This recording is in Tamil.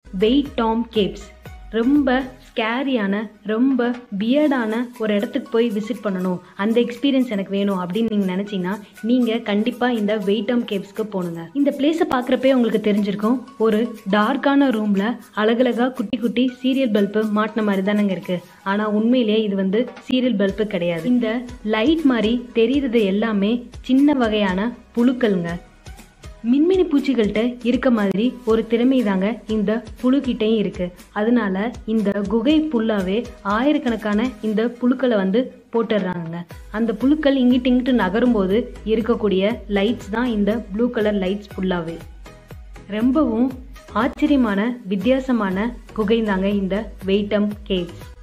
வெயிட் டாம் கேவ்ஸ் ரொம்ப ஸ்கேரியான ரொம்ப பியர்டான ஒரு இடத்துக்கு போய் விசிட் பண்ணணும் அந்த எக்ஸ்பீரியன்ஸ் எனக்கு வேணும் அப்படின்னு நீங்கள் நினச்சிங்கன்னா நீங்கள் கண்டிப்பாக இந்த வெயிட்டம் கேவ்ஸ்க்கு போகணுங்க இந்த பிளேஸை பார்க்குறப்பே உங்களுக்கு தெரிஞ்சிருக்கும் ஒரு டார்க்கான ரூமில் அழகழகா குட்டி குட்டி சீரியல் பல்பு மாட்டின மாதிரி தானங்க இருக்குது ஆனால் உண்மையிலேயே இது வந்து சீரியல் பல்பு கிடையாது இந்த லைட் மாதிரி தெரியுறது எல்லாமே சின்ன வகையான புழுக்கள்ங்க மின்மினி பூச்சிகள்கிட்ட இருக்க மாதிரி ஒரு திறமை தாங்க இந்த புழுக்கிட்டையும் இருக்கு அதனால இந்த குகை ஃபுல்லாவே ஆயிரக்கணக்கான இந்த புழுக்களை வந்து போட்டுடுறாங்க அந்த புழுக்கள் இங்கிட்டு இங்கிட்டு நகரும்போது இருக்கக்கூடிய லைட்ஸ் தான் இந்த ப்ளூ கலர் லைட்ஸ் ஃபுல்லாவே ரொம்பவும் ஆச்சரியமான வித்தியாசமான குகை தாங்க இந்த வெயிட்டம் கேவ்ஸ்